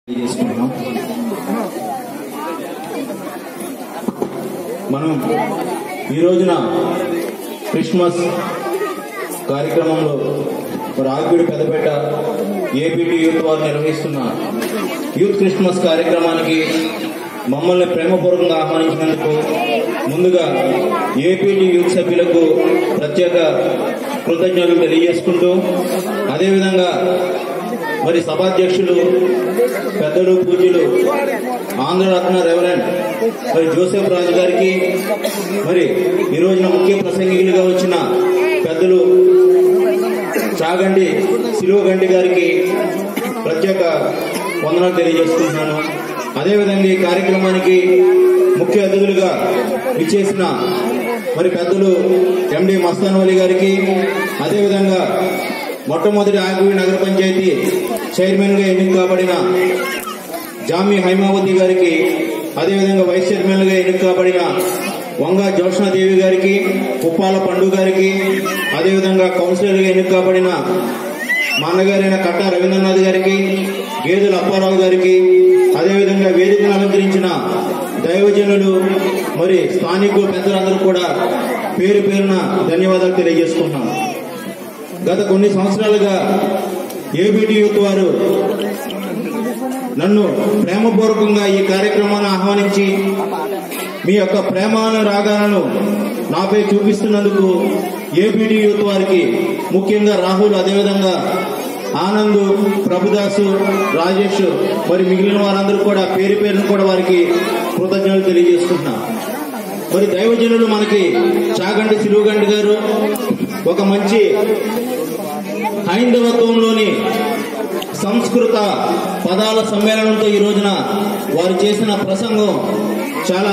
చేసుకుంటున్నాం మనం ఈ రోజున క్రిస్మస్ కార్యక్రమంలో మరి ఆగ్గుడి పెద్దపేట ఏపీటీ యూత్ వారు నిర్వహిస్తున్న యూత్ క్రిస్మస్ కార్యక్రమానికి మమ్మల్ని ప్రేమపూర్వకంగా ఆహ్వానించినందుకు ముందుగా ఏపీటీ యూత్ సభ్యులకు ప్రత్యేక కృతజ్ఞతలు తెలియజేసుకుంటూ అదేవిధంగా మరి సభాధ్యక్షులు పెద్దలు పూజ్యులు ఆంధ్రరత్న రెవరెండ్ మరి జోసెఫ్ రాజు గారికి మరి ఈ రోజున ముఖ్య ప్రసంగికులుగా వచ్చిన పెద్దలు చాగండి సిలువగండి గారికి ప్రత్యేక వందనాలు తెలియజేసుకుంటున్నాను అదేవిధంగా ఈ కార్యక్రమానికి ముఖ్య అతిథులుగా ఇచ్చేసిన మరి పెద్దలు ఎండి మస్తాన్ వలి గారికి అదేవిధంగా మొట్టమొదటి ఆగివి నగర పంచాయతీ చైర్మన్ గా ఎన్నిక కాబడిన జామి హైమావతి గారికి అదేవిధంగా వైస్ చైర్మన్ గా ఎన్నిక కాబడిన వంగ జోష్ణాదేవి గారికి ఉప్పాల పండు గారికి అదేవిధంగా కౌన్సిలర్ గా ఎన్నిక కాబడిన మా అన్నగారైన కట్టా రవీంద్రనాథ్ గారికి గేదెల అప్పారావు గారికి అదేవిధంగా వేదికను అలంకరించిన దైవజనులు మరి స్థానికులు పెద్దలందరూ కూడా పేరు పేరున ధన్యవాదాలు తెలియజేసుకుంటున్నాం గత కొన్ని సంవత్సరాలుగా ఏబిటి యూత్ వారు నన్ను ప్రేమపూర్వకంగా ఈ కార్యక్రమాన్ని ఆహ్వానించి మీ యొక్క ప్రేమానురాగాలను నాపై చూపిస్తున్నందుకు ఏపీటీ యూత్ వారికి ముఖ్యంగా రాహుల్ అదేవిధంగా ఆనంద్ ప్రభుదాసు రాజేష్ మరి మిగిలిన వారందరూ కూడా పేరు పేరును కూడా వారికి కృతజ్ఞతలు తెలియజేసుకుంటున్నా మరి దైవజనులు మనకి చాగంటి సిలువగండి గారు ఒక మంచి హైందవత్వంలోని సంస్కృత పదాల సమ్మేళనంతో ఈ రోజున వారు చేసిన ప్రసంగం చాలా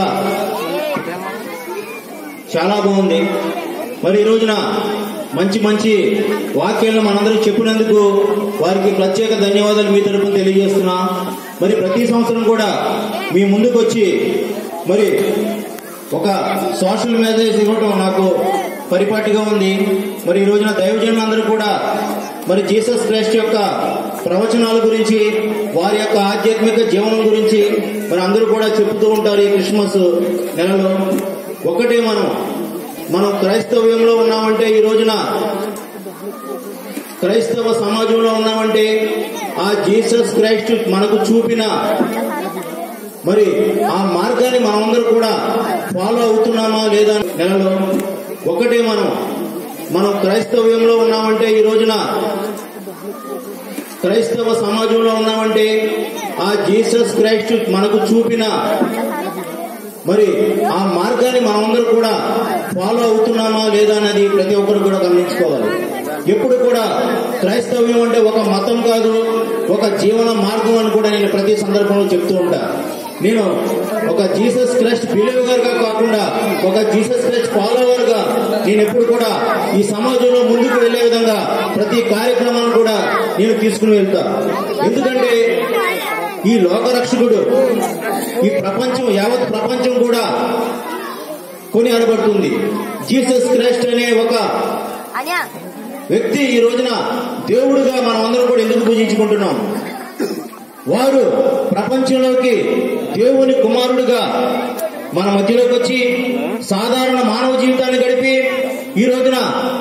చాలా బాగుంది మరి ఈ రోజున మంచి మంచి వాక్యాలను మనందరూ చెప్పినందుకు వారికి ప్రత్యేక ధన్యవాదాలు మీ తరపున తెలియజేస్తున్నా మరి ప్రతి సంవత్సరం కూడా మీ ముందుకు వచ్చి మరి ఒక సోషల్ మెసేజ్ ఇవ్వటం నాకు పరిపాటిగా ఉంది మరి ఈ రోజున దైవజనులు అందరూ కూడా మరి జీసస్ క్రైస్ట్ యొక్క ప్రవచనాల గురించి వారి యొక్క ఆధ్యాత్మిక జీవనం గురించి మరి అందరూ కూడా చెబుతూ ఉంటారు ఈ క్రిస్మస్ నెలలో ఒకటే మనం మనం క్రైస్తవ్యంలో ఉన్నామంటే ఈ రోజున క్రైస్తవ సమాజంలో ఉన్నామంటే ఆ జీసస్ క్రైస్ట్ మనకు చూపిన మరి ఆ మార్గాన్ని మనమందరూ కూడా ఫాలో అవుతున్నామా లేదా నెలలో ఒకటే మనం మనం క్రైస్తవ్యంలో ఉన్నామంటే ఈ రోజున క్రైస్తవ సమాజంలో ఉన్నామంటే ఆ జీసస్ క్రైస్ట్ మనకు చూపిన మరి ఆ మార్గాన్ని మనమందరూ కూడా ఫాలో అవుతున్నామా లేదా అనేది ప్రతి ఒక్కరు కూడా గమనించుకోవాలి ఎప్పుడు కూడా క్రైస్తవ్యం అంటే ఒక మతం కాదు ఒక జీవన మార్గం అని కూడా నేను ప్రతి సందర్భంలో చెప్తూ ఉంటా నేను ఒక జీసస్ క్రైస్ట్ బిలీవర్ గా కాకుండా ఒక జీసస్ క్రైస్ట్ ఫాలోవర్ గా నేను ఎప్పుడు కూడా ఈ సమాజంలో ముందుకు వెళ్లే విధంగా ప్రతి కార్యక్రమాన్ని కూడా నేను తీసుకుని వెళ్తా ఎందుకంటే ఈ లోకరక్షకుడు ఈ ప్రపంచం యావత్ ప్రపంచం కూడా కొని అనబడుతుంది జీసస్ క్రైస్ట్ అనే ఒక అన్యా వ్యక్తి ఈ రోజున దేవుడుగా మనం అందరం కూడా ఎందుకు పూజించుకుంటున్నాం వారు ప్రపంచంలోకి దేవుని కుమారుడుగా మన మధ్యలోకి వచ్చి సాధారణ మానవ జీవితాన్ని గడిపి ఈ రోజున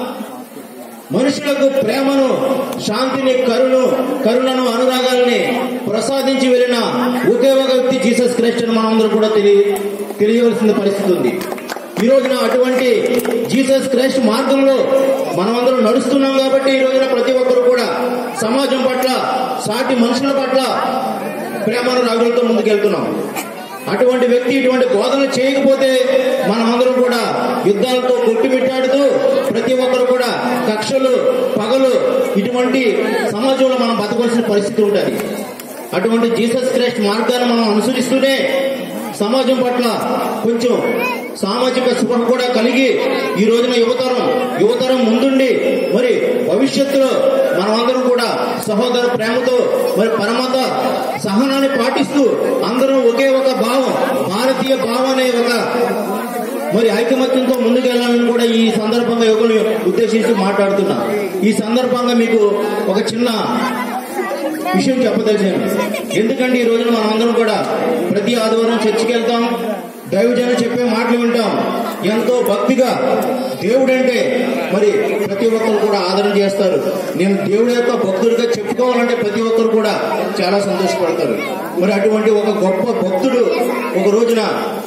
మనుషులకు ప్రేమను శాంతిని కరుణు కరుణను అనురాగాలని ప్రసాదించి వెళ్ళిన ఒకే ఒక వ్యక్తి జీసస్ క్రైస్ట్ అని మనందరూ కూడా తెలియ తెలియవలసిన పరిస్థితి ఉంది ఈ రోజున అటువంటి జీసస్ క్రైస్ట్ మార్గంలో మనమందరం నడుస్తున్నాం కాబట్టి ఈ రోజున ప్రతి ఒక్కరు కూడా సమాజం పట్ల సాటి మనుషుల పట్ల ప్రేమను రాగులతో ముందుకెళ్తున్నాం అటువంటి వ్యక్తి ఇటువంటి బోధనలు చేయకపోతే మనమందరం కూడా యుద్ధాలతో కొట్టుమిట్టాడుతూ ప్రతి ఒక్కరు కూడా కక్షలు పగలు ఇటువంటి సమాజంలో మనం బతకవలసిన పరిస్థితి ఉంటుంది అటువంటి జీసస్ క్రైస్ట్ మార్గాన్ని మనం అనుసరిస్తూనే సమాజం పట్ల కొంచెం సామాజిక స్పృహ కూడా కలిగి ఈ రోజున యువతరం యువతరం ముందుండి మరి భవిష్యత్తులో మనమందరం కూడా సహోదర ప్రేమతో మరి పరమత సహనాన్ని పాటిస్తూ అందరం ఒకే ఒక భావం భారతీయ భావం అనే ఒక మరి ఐకమత్యంతో ముందుకెళ్లాలని కూడా ఈ సందర్భంగా యువకులు ఉద్దేశించి మాట్లాడుతున్నా ఈ సందర్భంగా మీకు ఒక చిన్న విషయం చెప్పదలిచాను ఎందుకంటే ఈ రోజున మనం అందరం కూడా ప్రతి ఆదివారం చర్చికి వెళ్తాం దైవజనం చెప్పే మాటలు వింటాం ఎంతో భక్తిగా దేవుడంటే మరి ప్రతి ఒక్కరు కూడా ఆదరణ చేస్తారు నేను దేవుడి యొక్క భక్తుడిగా చెప్పుకోవాలంటే ప్రతి ఒక్కరు కూడా చాలా సంతోషపడతారు మరి అటువంటి ఒక గొప్ప భక్తుడు ఒక రోజున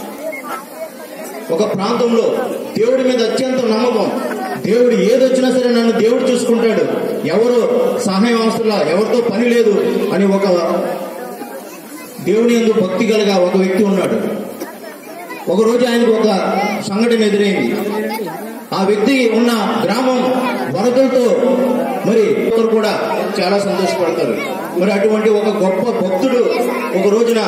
ఒక ప్రాంతంలో దేవుడి మీద అత్యంత నమ్మకం దేవుడు ఏది వచ్చినా సరే నన్ను దేవుడు చూసుకుంటాడు ఎవరు సహాయం అవసరంలా ఎవరితో పని లేదు అని ఒక దేవుని ఎందు భక్తి కలిగా ఒక వ్యక్తి ఉన్నాడు ఒక రోజు ఆయనకు ఒక సంఘటన ఎదురైంది ఆ వ్యక్తి ఉన్న గ్రామం వరదలతో మరి ఒకరు కూడా చాలా సంతోషపడతారు మరి అటువంటి ఒక గొప్ప భక్తుడు ఒక రోజున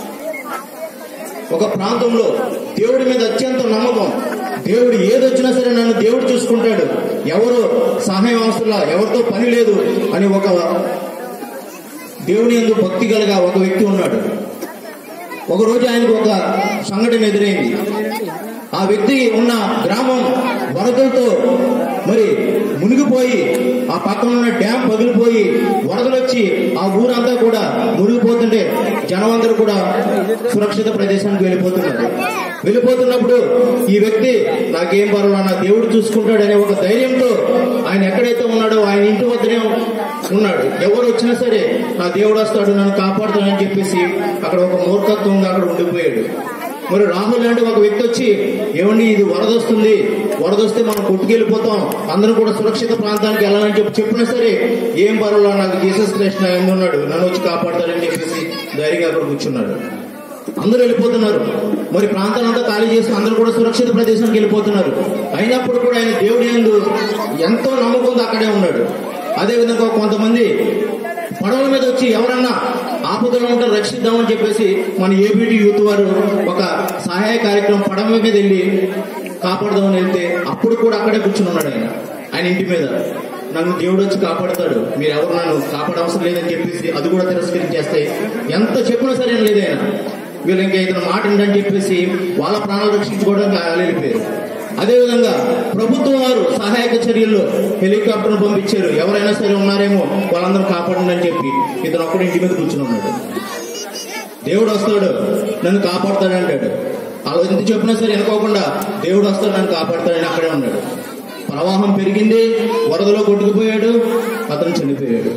ఒక ప్రాంతంలో దేవుడి మీద అత్యంత నమ్మకం దేవుడు ఏది వచ్చినా సరే నన్ను దేవుడు చూసుకుంటాడు ఎవరు సహాయం అవసరంలా ఎవరితో పని లేదు అని ఒక దేవుని ఎందు భక్తి కలిగా ఒక వ్యక్తి ఉన్నాడు ఒక రోజు ఆయనకు ఒక సంఘటన ఎదురైంది ఆ వ్యక్తి ఉన్న గ్రామం వరదలతో మరి మునిగిపోయి ఆ పక్కన ఉన్న డ్యామ్ పగిలిపోయి వరదలు వచ్చి ఆ ఊరంతా కూడా మునిగిపోతుంటే జనం అందరూ కూడా సురక్షిత ప్రదేశానికి వెళ్ళిపోతున్నారు వెళ్ళిపోతున్నప్పుడు ఈ వ్యక్తి నాకేం పర్వాలేదు నా దేవుడు చూసుకుంటాడనే ఒక ధైర్యంతో ఆయన ఎక్కడైతే ఉన్నాడో ఆయన ఇంటి వద్దనే ఉన్నాడు ఎవరు వచ్చినా సరే నా దేవుడు వస్తాడు నన్ను కాపాడుతాడని చెప్పేసి అక్కడ ఒక మూర్ఖత్వంగా అక్కడ ఉండిపోయాడు మరి రాహుల్ లాంటి ఒక వ్యక్తి వచ్చి ఏమండి ఇది వరద వస్తుంది వరద వస్తే మనం కొట్టుకెళ్ళిపోతాం అందరూ కూడా సురక్షిత ప్రాంతానికి వెళ్ళాలని చెప్పి చెప్పినా సరే ఏం పర్వాలేదు నాకు జీసస్ క్రైస్ట్ నా ఎందు ఉన్నాడు నన్ను వచ్చి కాపాడతాడని చెప్పేసి ధైర్యంగా అక్కడ కూర్చున్నాడు అందరూ వెళ్ళిపోతున్నారు మరి ప్రాంతాన్ని అంతా ఖాళీ చేసి అందరూ కూడా సురక్షిత ప్రదేశానికి వెళ్ళిపోతున్నారు అయినప్పుడు కూడా ఆయన దేవుడి యందు ఎంతో నమ్మకంతో అక్కడే ఉన్నాడు అదే విధంగా కొంతమంది పడవల మీద వచ్చి ఎవరన్నా ఆపదలో ఉంటే రక్షిద్దామని చెప్పేసి మన ఏబిటి యూత్ వారు ఒక సహాయ కార్యక్రమం పడవ మీద వెళ్ళి కాపాడదామని వెళ్తే అప్పుడు కూడా అక్కడే కూర్చుని ఉన్నాడు ఆయన ఆయన ఇంటి మీద నన్ను దేవుడు వచ్చి కాపాడతాడు మీరు ఎవరు నన్ను కాపాడవసరం లేదని చెప్పేసి అది కూడా తిరస్కరించేస్తే ఎంత చెప్పినా సరే లేదు ఆయన వీళ్ళు ఇంకా ఇతను మాట ఏంటని చెప్పేసి వాళ్ళ ప్రాణాలు రక్షించుకోవడానికి ఆయన వెళ్ళిపోయారు అదేవిధంగా ప్రభుత్వం వారు సహాయక చర్యల్లో హెలికాప్టర్ పంపించారు ఎవరైనా సరే ఉన్నారేమో వాళ్ళందరూ కాపాడండి అని చెప్పి ఇతను ఒక్కడు ఇంటి మీద కూర్చుని ఉన్నాడు దేవుడు వస్తాడు నన్ను కాపాడుతాడు అంటాడు అలా ఎంత చెప్పినా సరే అనుకోకుండా దేవుడు వస్తాడు నన్ను కాపాడుతాడని అక్కడే ఉన్నాడు ప్రవాహం పెరిగింది వరదలో కొట్టుకుపోయాడు అతను చనిపోయాడు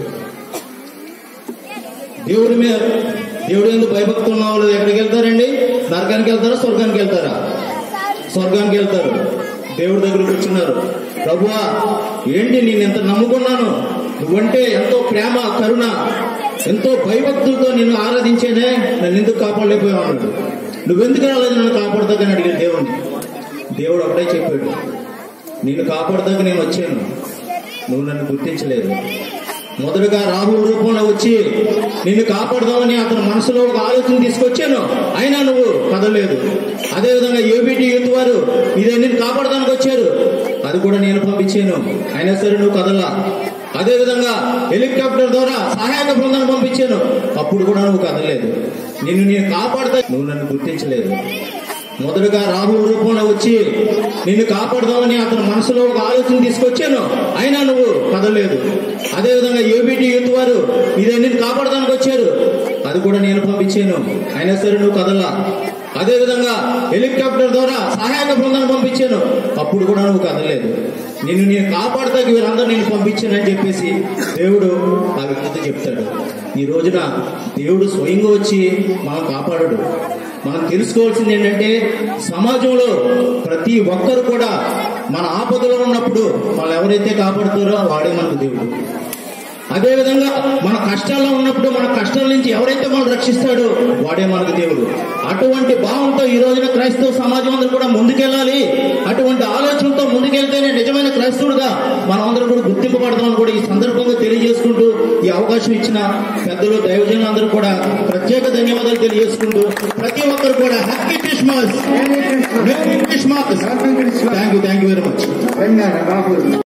దేవుడి మీద దేవుడు ఎందుకు భయభక్తులు ఉన్న వాళ్ళు ఎక్కడికి వెళ్తారండి నరకానికి వెళ్తారా స్వర్గానికి వెళ్తారా స్వర్గానికి వెళ్తారు దేవుడి దగ్గర కూర్చున్నారు ప్రభువా ఏంటి నేను ఎంత నమ్ముకున్నాను నువ్వంటే ఎంతో ప్రేమ కరుణ ఎంతో భయభక్తులతో నిన్ను ఆరాధించేనే నన్ను ఎందుకు కాపాడలేకపోయావు అన్నాడు నువ్వెందుకు రాలేదు నన్ను కాపాడుతాకని అడిగాడు దేవుడిని దేవుడు ఒకటే చెప్పాడు నిన్ను కాపాడుతాక నేను వచ్చాను నువ్వు నన్ను గుర్తించలేదు మొదటగా రాహుల్ రూపంలో వచ్చి నిన్ను కాపాడదామని అతని మనసులో ఒక ఆలోచన తీసుకొచ్చాను అయినా నువ్వు కదలలేదు అదేవిధంగా ఏబిటి యూత్ వారు ఇదే నిన్ను కాపాడడానికి వచ్చారు అది కూడా నేను పంపించాను అయినా సరే నువ్వు కదలా అదేవిధంగా హెలికాప్టర్ ద్వారా సహాయక బృందాన్ని పంపించాను అప్పుడు కూడా నువ్వు కదలలేదు నిన్ను నేను కాపాడతా నువ్వు నన్ను గుర్తించలేదు మొదటగా రాహుల్ రూపంలో వచ్చి నిన్ను కాపాడదామని అతని మనసులో ఒక ఆలోచన తీసుకొచ్చాను అయినా నువ్వు కదలలేదు అదేవిధంగా ఏబిటి యూత్ వారు ఇదే నిన్ను కాపాడడానికి వచ్చారు అది కూడా నేను పంపించాను అయినా సరే నువ్వు కదలా అదేవిధంగా హెలికాప్టర్ ద్వారా సహాయక బృందాన్ని పంపించాను అప్పుడు కూడా నువ్వు కదలలేదు నిన్ను నేను కాపాడతాకి వీరందరూ నేను పంపించానని చెప్పేసి దేవుడు ఆ వ్యక్తితో చెప్తాడు ఈ రోజున దేవుడు స్వయంగా వచ్చి మనం కాపాడడు మనం తెలుసుకోవాల్సింది ఏంటంటే సమాజంలో ప్రతి ఒక్కరు కూడా మన ఆపదలో ఉన్నప్పుడు వాళ్ళు ఎవరైతే కాపాడుతారో వాడే మనకు దేవుడు అదేవిధంగా మన కష్టాల్లో ఉన్నప్పుడు మన కష్టాల నుంచి ఎవరైతే మనం రక్షిస్తాడో వాడే మనకు దేవుడు అటువంటి భావంతో ఈ రోజున క్రైస్తవ సమాజం అందరూ కూడా ముందుకెళ్ళాలి అటువంటి ఆలోచనతో ముందుకెళ్తేనే నిజమైన క్రైస్తవుడుగా మనం అందరూ కూడా గుర్తింపబడతామని కూడా ఈ సందర్భంగా తెలియజేసుకుంటూ ఈ అవకాశం ఇచ్చిన పెద్దలు దైవజనులందరూ కూడా ప్రత్యేక ధన్యవాదాలు తెలియజేసుకుంటూ ప్రతి ఒక్కరు కూడా happy Christmas Christmas thank you thank you very much Telangana Rahul